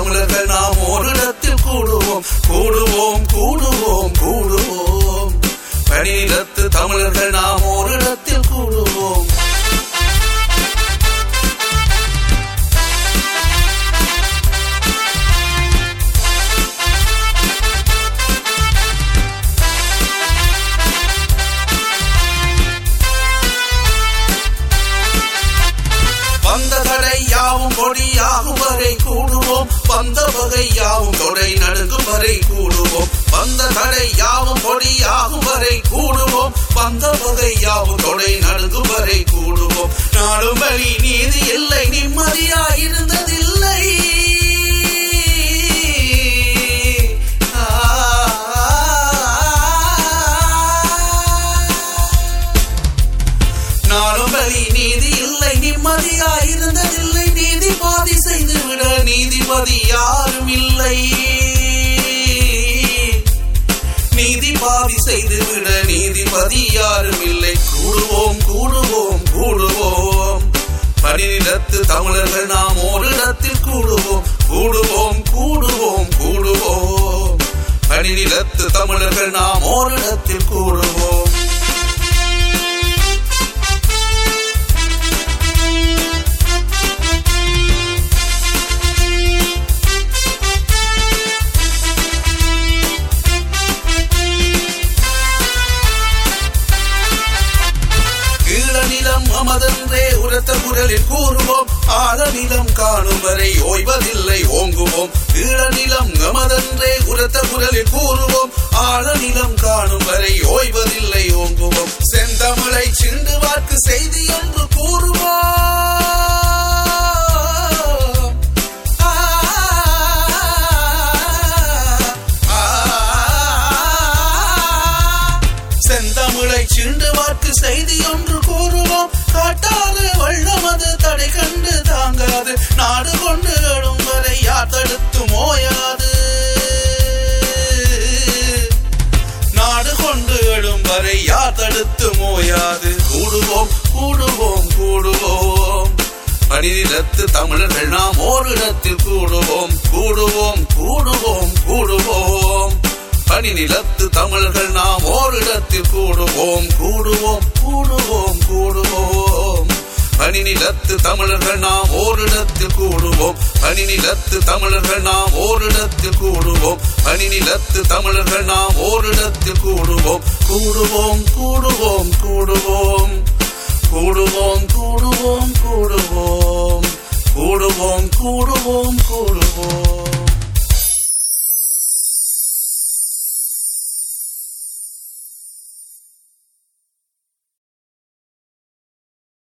தமிழர்கள் நாம் ஓரிடத்தில் கூடுவோம் கூடுவோம் கூடுவோம் கூடுவோம் பணியிடத்து தமிழர்கள் நாம் ஓரிடத்தில் கூடுவோம் வந்த தடை யாவும் கொடியாகும் வரை கூடுவோம் வந்த வகை யாவும் தொடை நடுங்கும் வரை கூடுவோம் வந்த தடை யாவும் கொடியாகும் வரை கூடுவோம் வந்த வகை யாவும் தொடை நடுங்கும் வரை கூடுவோம் நாடும் வழி நீதி இல்லை நிம்மதியாயிருந்ததில்லை நாளும் வழி நீதி இல்லை நிம்மதியாயிருந்ததில்லை நீதிபாதி செய்துவிட நீதிபதி யாரும் இல்லை நீதிபாதி செய்துவிட நீதிபதி யாரும் இல்லை கூடுவோம் கூடுவோம் கூடுவோம் பணிநிலத்து தமிழர்கள் நாம் ஓரிடத்தில் கூடுவோம் கூடுவோம் கூடுவோம் கூடுவோம் பணிநிலத்து தமிழர்கள் நாம் ஓரிடத்தில் கூடுவோம் ஈழநிலம் அமதன்றே உரத்த குரலில் கூறுவோம் ஆழநிலம் காணும் வரை ஓய்வதில்லை ஓங்குவோம் ஈழநிலம் அமதன்றே உரத்த குரலில் கூறுவோம் ஆழநிலம் காணும் வரை ஓய்வதில்லை ஓங்குவோம் செந்தமிழை சிண்டு வாக்கு செய்தி என்று கூறுவோம் ஆ, ஆ, செந்தமிழை சிண்டு வாக்கு செய்தி ஒன்று கூறுவோம் காட்டாது வள்ளமது தடை கண்டு தாங்காது நாடு கொண்டு எழும் வரை யார் தடுத்து மோயாது நாடு கொண்டு எழும் வரை யார் தடுத்து மோயாது கூடுவோம் கூடுவோம் கூடுவோம் பணிநிலத்து தமிழர்கள் நாம் ஓரிடத்தில் கூடுவோம் கூடுவோம் கூடுவோம் கூடுவோம் பணிநிலத்து தமிழர்கள் நாம் ஓரிடத்தில் கூடுவோம் கூடுவோம் கூடுவோம் கூடுவோம் பணிநிலத்து தமிழர்கள் நாம் ஓரிடத்தில் கூடுவோம் பணிநிலத்து தமிழர்கள் நாம் ஓரிடத்தில் கூடுவோம் பணிநிலத்து தமிழர்கள் நாம் ஓரிடத்தில் கூடுவோம் கூடுவோம் கூடுவோம் கூடுவோம் கூடுவோம் கூடுவோம் கூடுவோம் கூடுவோம் கூடுவோம் கூடுவோம்